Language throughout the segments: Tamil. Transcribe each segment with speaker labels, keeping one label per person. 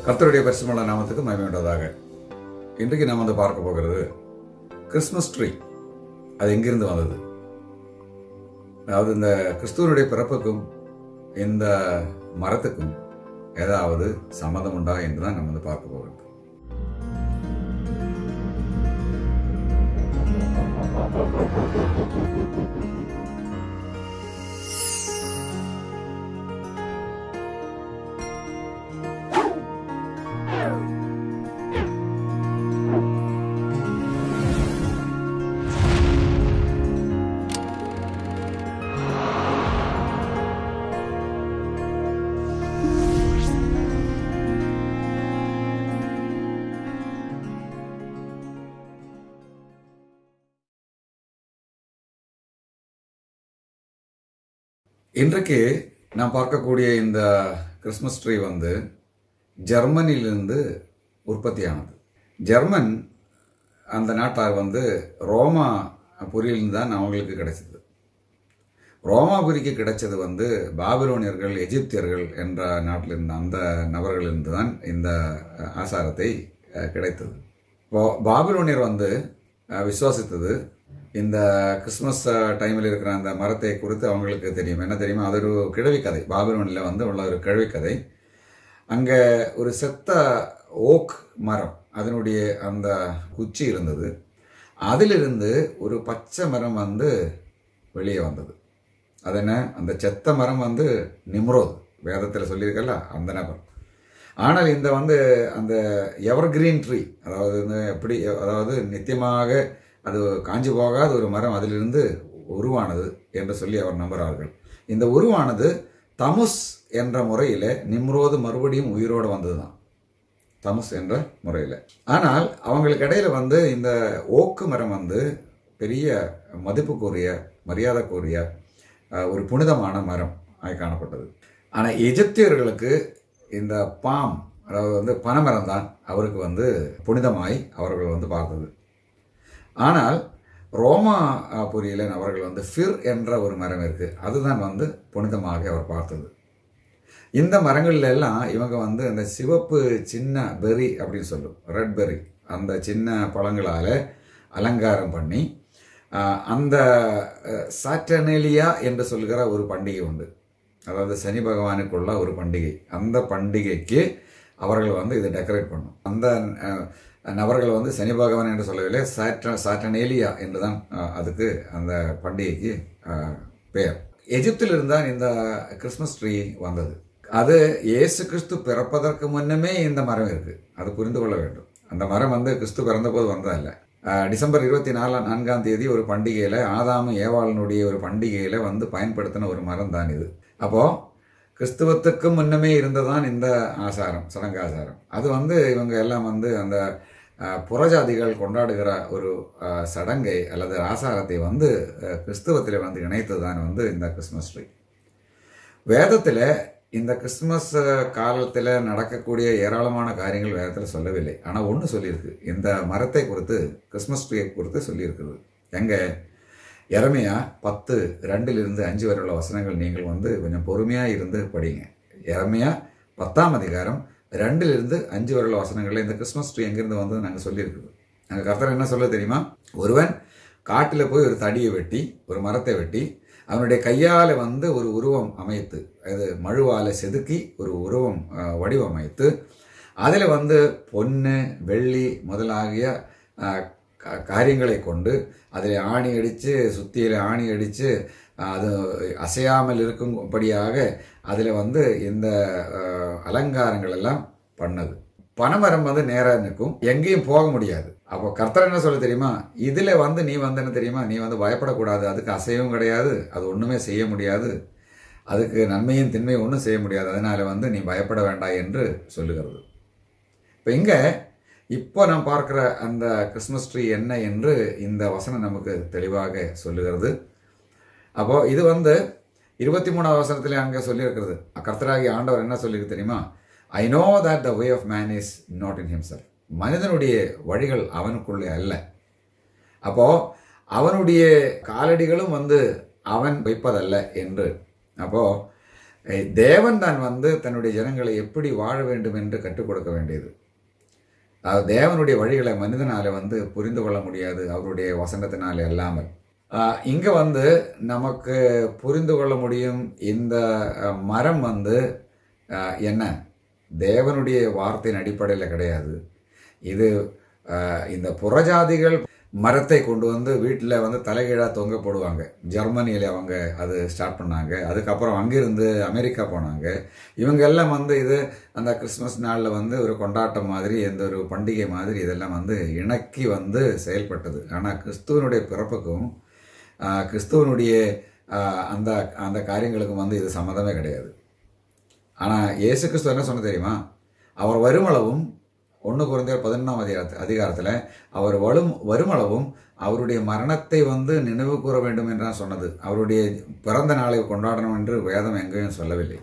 Speaker 1: கர்த்தருடைய பரிசுமல்ல நாமத்துக்கு மகிமை உண்டதாக இன்றைக்கு நாம் வந்து பார்க்க போகிறது கிறிஸ்மஸ் ட்ரீ அது எங்கிருந்து வந்தது அதாவது இந்த கிறிஸ்துவனுடைய பிறப்புக்கும் இந்த மரத்துக்கும் ஏதாவது சம்மந்தம் உண்டா என்று தான் நம்ம வந்து பார்க்க போகிறது இன்றைக்கு நான் பார்க்கக்கூடிய இந்த கிறிஸ்மஸ் ட்ரீ வந்து ஜெர்மனியிலிருந்து உற்பத்தியானது ஜெர்மன் அந்த நாட்டார் வந்து ரோமா புரியிலிருந்து தான் அவங்களுக்கு கிடைச்சது ரோமாபுரிக்கு கிடைச்சது வந்து பாபிலோனியர்கள் எகிப்தியர்கள் என்ற நாட்டில் இருந்த அந்த நபர்களிலிருந்து தான் இந்த ஆசாரத்தை அஹ், கிடைத்தது இப்போ பாபிலோனியர் வந்து அஹ், விசுவாசித்தது இந்த கிறிஸ்மஸ் டைமில் இருக்கிற அந்த மரத்தை குறித்து அவங்களுக்கு தெரியும் என்ன தெரியுமா அது ஒரு கிழவி கதை பாபிலோனில் வந்து உள்ள ஒரு கிழவி கதை அங்கே ஒரு செத்த ஓக் மரம் அதனுடைய அந்த குச்சி இருந்தது அதிலிருந்து ஒரு பச்சை மரம் வந்து வெளியே வந்தது அது என்ன அந்த செத்த மரம் வந்து நிம்ரோத் வேதத்தில் சொல்லியிருக்கல அந்த நபர் ஆனால் இந்த வந்து அந்த எவர் கிரீன் ட்ரீ அதாவது வந்து எப்படி அதாவது நித்தியமாக அது காஞ்சி போகாத ஒரு மரம் அதிலிருந்து உருவானது என்று சொல்லி அவர் நம்புகிறார்கள் இந்த உருவானது தமுஸ் என்ற முறையில் நிம்ரோது மறுபடியும் உயிரோடு வந்ததுதான் தமுஸ் என்ற முறையில் ஆனால் அவங்களுக்கு இடையில வந்து இந்த ஓக்கு மரம் வந்து பெரிய மதிப்புக்குரிய மரியாதைக்குரிய அஹ், ஒரு புனிதமான மரம் ஆகி காணப்பட்டது ஆனால் எகிப்தியர்களுக்கு இந்த பாம் அதாவது வந்து பனைமரம் தான் அவருக்கு வந்து புனிதமாய் அவர்கள் வந்து பார்த்தது ஆனால் ரோமா அஹ், புரியில அவர்கள் வந்து ஃபிர் என்ற ஒரு மரம் இருக்கு அதுதான் வந்து புனிதமாக அவர் பார்த்தது இந்த மரங்கள்ல எல்லாம் இவங்க வந்து அந்த சிவப்பு சின்ன பெரி அப்படின்னு சொல்லும் ரெட் பெரி அந்த சின்ன பழங்களால அலங்காரம் பண்ணி ஆஹ், அந்த சாட்டனேலியா என்று சொல்கிற ஒரு பண்டிகை உண்டு அதாவது சனி பகவானுக்குள்ள ஒரு பண்டிகை அந்த பண்டிகைக்கு அவர்கள் வந்து இதை டெக்கரேட் பண்ணும் அந்த அஹ், நபர்கள் வந்து சனி பகவான் என்று சொல்லவில்லை சாட்ட சாட்டனேலியா என்று தான் அஹ், அதுக்கு அந்த பண்டிகைக்கு அஹ், பெயர் எகிப்தில் இருந்தான் இந்த கிறிஸ்மஸ் ட்ரீ வந்தது அது இயேசு கிறிஸ்து பிறப்பதற்கு முன்னமே இந்த மரம் இருக்கு அது புரிந்து கொள்ள வேண்டும் அந்த மரம் வந்து கிறிஸ்து பிறந்தபோது வந்ததல்ல அஹ், டிசம்பர் இருபத்தி நாலாம் நான்காம் தேதி ஒரு பண்டிகையில் ஆதாமு ஏவாளனுடைய ஒரு பண்டிகையில் வந்து பயன்படுத்தின ஒரு மரம் தான் இது அப்போ கிறிஸ்துவத்துக்கு முன்னமே இருந்ததான் இந்த ஆசாரம் சடங்காசாரம் அது வந்து இவங்க எல்லாம் வந்து அந்த அஹ், புறஜாதிகள் கொண்டாடுகிற ஒரு அஹ், சடங்கை அல்லது ஆசாரத்தை வந்து அஹ், கிறிஸ்துவத்தில் வந்து இணைத்ததுதான் வந்து இந்த கிறிஸ்மஸ் ட்ரீ வேதத்தில் இந்த கிறிஸ்துமஸ் காலத்தில் நடக்கக்கூடிய ஏராளமான காரியங்கள் வேதத்தில் சொல்லவில்லை ஆனால் ஒன்று சொல்லியிருக்கு இந்த மரத்தை குறித்து கிறிஸ்மஸ் ட்ரீயை குறித்து சொல்லியிருக்குது எங்க இறமையா பத்து ரெண்டிலிருந்து அஞ்சு வரை உள்ள வசனங்கள் நீங்கள் வந்து கொஞ்சம் பொறுமையாக இருந்து படிங்க இறமையா பத்தாம் அதிகாரம் ரெண்டிலிருந்து அஞ்சு வரை உள்ள வசனங்களில் இந்த கிறிஸ்மஸ் ட்ரீ எங்கேருந்து வந்து நாங்கள் சொல்லியிருக்குது நாங்கள் கர்த்தர் என்ன சொல்ல தெரியுமா ஒருவன் காட்டில் போய் ஒரு தடியை வெட்டி ஒரு மரத்தை வெட்டி அவனுடைய கையால் வந்து ஒரு உருவம் அமைத்து அது மழுவால் செதுக்கி ஒரு உருவம் அஹ், வடிவமைத்து அதில் வந்து பொன்னு வெள்ளி முதலாகிய அஹ், கா- காரியங்களை கொண்டு அதில் ஆணி அடித்து சுத்தியில் ஆணி அடித்து அது அசையாமல் இருக்கும்படியாக அதில் வந்து இந்த அஹ், அலங்காரங்கள் எல்லாம் பண்ணது பனைமரம் வந்து நேராக நிற்கும் எங்கேயும் போக முடியாது அப்போ கர்த்தர் என்ன சொல்ல தெரியுமா இதில் வந்து நீ வந்து என்ன தெரியுமா நீ வந்து பயப்படக்கூடாது அதுக்கு அசையவும் கிடையாது அது ஒன்றுமே செய்ய முடியாது அதுக்கு நன்மையும் தின்மையும் ஒன்றும் செய்ய முடியாது அதனால வந்து நீ பயப்பட வேண்டாம் என்று சொல்லுகிறது இப்போ இங்கே இப்போ நாம் பார்க்குற அந்த கிறிஸ்மஸ் ட்ரீ என்ன என்று இந்த வசனம் நமக்கு தெளிவாக சொல்லுகிறது அப்போ இது வந்து இருபத்தி மூணாவது வசனத்திலே அங்கே சொல்லியிருக்கிறது கர்த்தராகி ஆண்டவர் என்ன சொல்லியிருக்கு தெரியுமா I know that the way of man is not in himself மனிதனுடைய வழிகள் அவனுக்குள்ளே அல்ல அப்போ அவனுடைய காலடிகளும் வந்து அவன் வைப்பதல்ல என்று அப்போ அஹ் தேவன் தான் வந்து தன்னுடைய ஜனங்களை எப்படி வாழ வேண்டும் என்று கற்றுக் கொடுக்க வேண்டியது அதாவது தேவனுடைய வழிகளை மனிதனால வந்து புரிந்து கொள்ள முடியாது அவருடைய வசனத்தினால அல்லாமல் ஆஹ் இங்க வந்து நமக்கு புரிந்து கொள்ள முடியும் இந்த அஹ், மரம் வந்து ஆஹ், என்ன தேவனுடைய வார்த்தையின் அடிப்படையில் கிடையாது இது ஆஹ், இந்த புறஜாதிகள் மரத்தை கொண்டு வந்து வீட்டில் வந்து தலைகீழாக தொங்க போடுவாங்க ஜெர்மனியில் அவங்க அது ஸ்டார்ட் பண்ணாங்க அதுக்கப்புறம் அங்கிருந்து அமெரிக்கா போனாங்க இவங்க எல்லாம் வந்து இது அந்த கிறிஸ்மஸ் நாளில் வந்து ஒரு கொண்டாட்டம் மாதிரி எந்த ஒரு பண்டிகை மாதிரி இதெல்லாம் வந்து இணக்கி வந்து செயல்பட்டது ஆனால் கிறிஸ்துவனுடைய பிறப்புக்கும் ஆஹ், கிறிஸ்துவனுடைய ஆஹ், அந்த அந்த காரியங்களுக்கும் வந்து இது சம்மந்தமே கிடையாது ஆனால் இயேசு கிறிஸ்து என்ன சொன்ன தெரியுமா அவர் வருமளவும் ஒன்று குறைந்த பதினொன்றாம் அதிகாரத்து அதிகாரத்தில் அவர் வரும் வருமளவும் அவருடைய மரணத்தை வந்து நினைவு கூற வேண்டும் என்றான் சொன்னது அவருடைய பிறந்த நாளை கொண்டாடணும் என்று வேதம் எங்கேயும் சொல்லவில்லை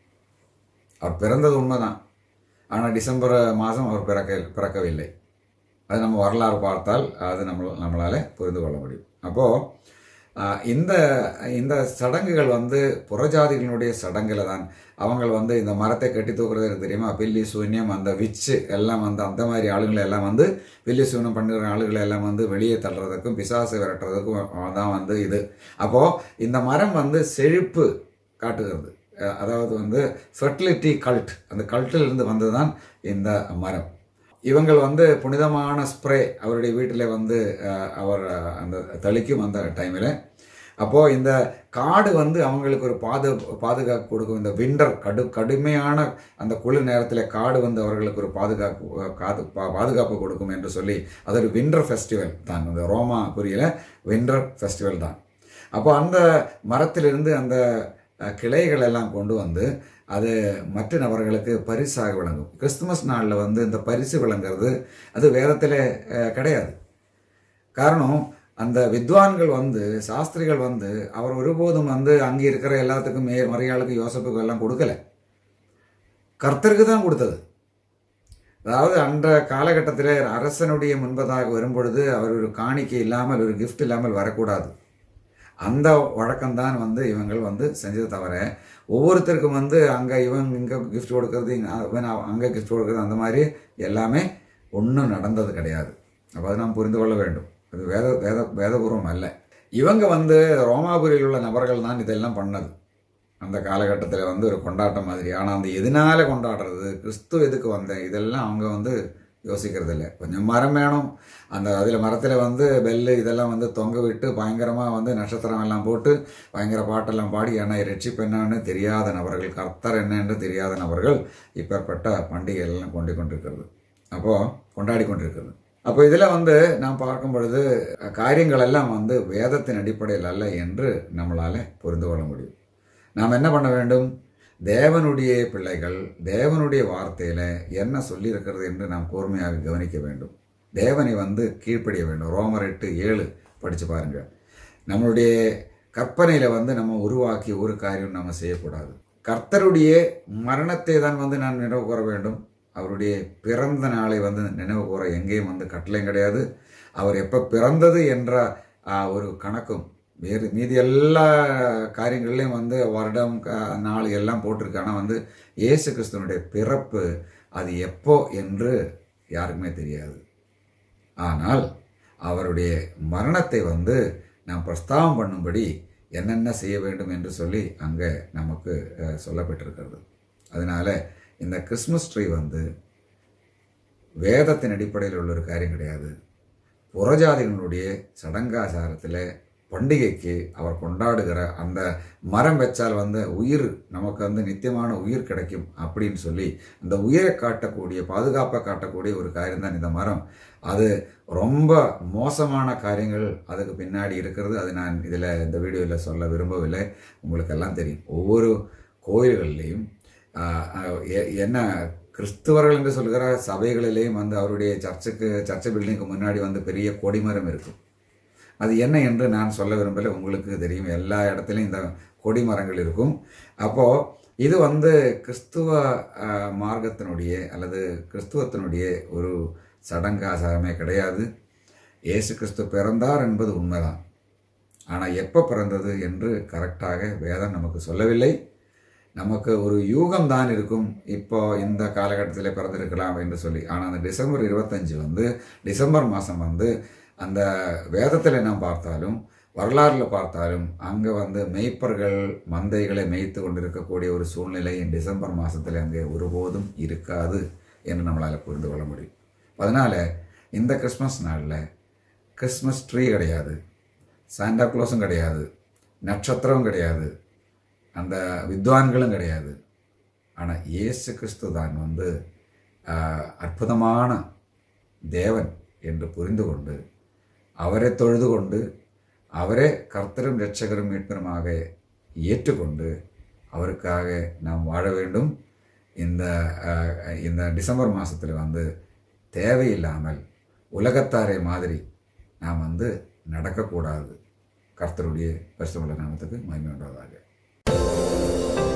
Speaker 1: அவர் பிறந்தது உண்மைதான் ஆனால் டிசம்பர் மாதம் அவர் பிறக்க பிறக்கவில்லை அது நம்ம வரலாறு பார்த்தால் அது நம்ம நம்மளால் புரிந்து கொள்ள முடியும் அப்போது ஆஹ் இந்த இந்த சடங்குகள் வந்து புறஜாதிகளுடைய சடங்குல தான் அவங்க வந்து இந்த மரத்தை கட்டி தூக்குறது எனக்கு தெரியுமா பில்லி சூன்யம் அந்த விச்சு எல்லாம் வந்து அந்த மாதிரி ஆளுங்களை எல்லாம் வந்து பில்லி சூன்யம் பண்ணுற ஆளுகளை எல்லாம் வந்து வெளியே தள்ளுறதுக்கும் பிசாசு விரட்டுறதுக்கும் தான் வந்து இது அப்போது இந்த மரம் வந்து செழிப்பு காட்டுகிறது அஹ் அதாவது வந்து ஃபெர்டிலிட்டி கல்ட் அந்த கல்ட்டிலிருந்து வந்தது தான் இந்த மரம் இவங்கள் வந்து புனிதமான ஸ்ப்ரே அவருடைய வீட்டில் வந்து அஹ், அவர் அஹ், அந்த தெளிக்கும் அந்த டைமில் அப்போது இந்த காடு வந்து அவங்களுக்கு ஒரு பாது பாதுகாப்பு கொடுக்கும் இந்த விண்டர் கடு கடுமையான அந்த குளிர் நேரத்தில் காடு வந்து அவர்களுக்கு ஒரு பாதுகாப்பு காது பா- பாதுகாப்பு கொடுக்கும் என்று சொல்லி அது ஒரு விண்டர் ஃபெஸ்டிவல் தான் அந்த ரோமா புரியல விண்டர் ஃபெஸ்டிவல் தான் அப்போ அந்த மரத்திலிருந்து அந்த அஹ், கிளைகள் எல்லாம் கொண்டு வந்து அது மற்ற நபர்களுக்கு பரிசாக விளங்கும் கிறிஸ்துமஸ் நாளில் வந்து இந்த பரிசு விளங்குறது அது வேதத்தில் அஹ், கிடையாது காரணம் அந்த வித்வான்கள் வந்து சாஸ்திரிகள் வந்து அவர் ஒருபோதும் வந்து அங்கே இருக்கிற எல்லாத்துக்கும் மே மரியாளுக்கு யோசப்புக்கு எல்லாம் கொடுக்கல கர்த்தருக்கு தான் கொடுத்தது அதாவது அந்த காலகட்டத்தில் அரசனுடைய முன்பதாக வரும்பொழுது அவர் ஒரு காணிக்கை இல்லாமல் ஒரு gift இல்லாமல் வரக்கூடாது அந்த வழக்கம்தான் வந்து இவங்கள் வந்து செஞ்சது தவிர ஒவ்வொருத்தருக்கும் வந்து அங்கே இவன் இங்கே gift கொடுக்கறது இங்க அவன் அங்கே gift கொடுக்கறது அந்த மாதிரி எல்லாமே ஒன்றும் நடந்தது கிடையாது அப்போ அதை நாம் புரிந்து கொள்ள வேண்டும் அது வேத வேத வேதபூர்வம் அல்ல இவங்க வந்து ரோமாபுரியில் உள்ள நபர்கள் தான் இதெல்லாம் பண்ணது அந்த காலகட்டத்தில் வந்து ஒரு கொண்டாட்டம் மாதிரி ஆனால் அந்த எதனால கொண்டாடுறது கிறிஸ்து எதுக்கு வந்தேன் இதெல்லாம் அவங்க வந்து யோசிக்கிறது இல்லை கொஞ்சம் மரம் வேணும் அந்த அதில் மரத்தில் வந்து பெல்லு இதெல்லாம் வந்து தொங்க விட்டு பயங்கரமாக வந்து நட்சத்திரம் எல்லாம் போட்டு பயங்கர பாட்டெல்லாம் பாடி ஏன்னா ரட்சிப்பு என்னன்னு தெரியாத நபர்கள் கர்த்தர் என்ன என்று தெரியாத நபர்கள் இப்பேற்பட்ட பண்டிகைகள் எல்லாம் கொண்டு கொண்டிருக்கிறது அப்போது கொண்டாடி கொண்டிருக்கிறது அப்போ இதில் வந்து நாம் பார்க்கும் பொழுது காரியங்கள் எல்லாம் வந்து வேதத்தின் அடிப்படையில் அல்ல என்று நம்மளால் புரிந்து கொள்ள முடியும் நாம் என்ன பண்ண வேண்டும் தேவனுடைய பிள்ளைகள் தேவனுடைய வார்த்தையில் என்ன சொல்லியிருக்கிறது என்று நாம் கூர்மையாக கவனிக்க வேண்டும் தேவனை வந்து கீழ்ப்படிய வேண்டும் ரோமர் எட்டு ஏழு படித்து பாருங்க நம்மளுடைய கற்பனையில் வந்து நம்ம உருவாக்கி ஒரு காரியம் நம்ம செய்யக்கூடாது கர்த்தருடைய மரணத்தை தான் வந்து நான் நினைவு கூற வேண்டும் அவருடைய பிறந்த நாளை வந்து நினைவு கூற எங்கேயும் வந்து கட்டளையும் கிடையாது அவர் எப்போ பிறந்தது என்ற ஆ, ஒரு கணக்கும் வேறு மீதி எல்லா காரியங்கள்லையும் வந்து வருடம் க- நாள் எல்லாம் போட்டிருக்கு ஆனால் வந்து இயேசு கிறிஸ்துவனுடைய பிறப்பு அது எப்போ என்று யாருக்குமே தெரியாது ஆனால் அவருடைய மரணத்தை வந்து நாம் பிரஸ்தாபம் பண்ணும்படி என்னென்ன செய்ய வேண்டும் என்று சொல்லி அங்கே நமக்கு அஹ், சொல்லப்பட்டிருக்கிறது அதனால இந்த கிறிஸ்மஸ் ட்ரீ வந்து வேதத்தின் அடிப்படையில் உள்ள ஒரு காரியம் கிடையாது புறஜாதிகளுடைய சடங்காச்சாரத்தில் பண்டிகைக்கு அவர் கொண்டாடுகிற அந்த மரம் வச்சால் வந்து உயிர் நமக்கு வந்து நித்தியமான உயிர் கிடைக்கும் அப்படின்னு சொல்லி அந்த உயிரை காட்டக்கூடிய பாதுகாப்பை காட்டக்கூடிய ஒரு காரியம் தான் இந்த மரம் அது ரொம்ப மோசமான காரியங்கள் அதுக்கு பின்னாடி இருக்கிறது அது நான் இதில் இந்த வீடியோவில் சொல்ல விரும்பவில்லை உங்களுக்கு எல்லாம் தெரியும் ஒவ்வொரு கோயில்கள்லேயும் ஆஹ், ஆஹ், எ- என்ன கிறிஸ்துவர்கள் என்று சொல்கிற சபைகளிலேயும் வந்து அவருடைய சர்ச்சுக்கு சர்ச்சை பில்டிங்க்கு முன்னாடி வந்து பெரிய கொடிமரம் இருக்கும் அது என்ன என்று நான் சொல்ல விரும்பல உங்களுக்கு தெரியும் எல்லா இடத்துலையும் இந்த கொடிமரங்கள் இருக்கும் அப்போது இது வந்து கிறிஸ்துவ ஆஹ், மார்க்கத்தினுடைய அல்லது கிறிஸ்துவத்தினுடைய ஒரு சடங்காசாரமே கிடையாது இயேசு கிறிஸ்து பிறந்தார் என்பது உண்மைதான் ஆனால் எப்போ பிறந்தது என்று கரெக்டாக வேதம் நமக்கு சொல்லவில்லை நமக்கு ஒரு யூகம் தான் இருக்கும் இப்போ இந்த காலகட்டத்தில் பிறந்திருக்கலாம் என்று சொல்லி ஆனால் அந்த டிசம்பர் இருபத்தஞ்சு வந்து டிசம்பர் மாதம் வந்து அந்த வேதத்தில் நாம் பார்த்தாலும் வரலாறில் பார்த்தாலும் அங்கே வந்து மெய்ப்பர்கள் மந்தைகளை மேய்த்து கொண்டிருக்கக்கூடிய ஒரு சூழ்நிலை டிசம்பர் மாதத்தில் அங்கே ஒருபோதும் இருக்காது என்று நம்மளால் புரிந்து கொள்ள முடியும் அதனால் இந்த கிறிஸ்மஸ் நாளில் கிறிஸ்மஸ் ட்ரீ கிடையாது சாண்டா க்ளோஸும் கிடையாது நட்சத்திரம் கிடையாது அந்த வித்வான்களும் கிடையாது ஆனால் இயேசு கிறிஸ்து தான் வந்து ஆஹ், அற்புதமான தேவன் என்று புரிந்து கொண்டு அவரை தொழுது கொண்டு அவரே கர்த்தரும் இரட்சகரும் மீட்பருமாக ஏற்றுக்கொண்டு அவருக்காக நாம் வாழ வேண்டும் இந்த ஆஹ், இந்த டிசம்பர் மாதத்தில் வந்து தேவையில்லாமல் உலகத்தாரை மாதிரி நாம் வந்து நடக்கக்கூடாது கர்த்தருடைய பரிசுத்த நாமத்துக்கு மகிமை உண்டாவதாக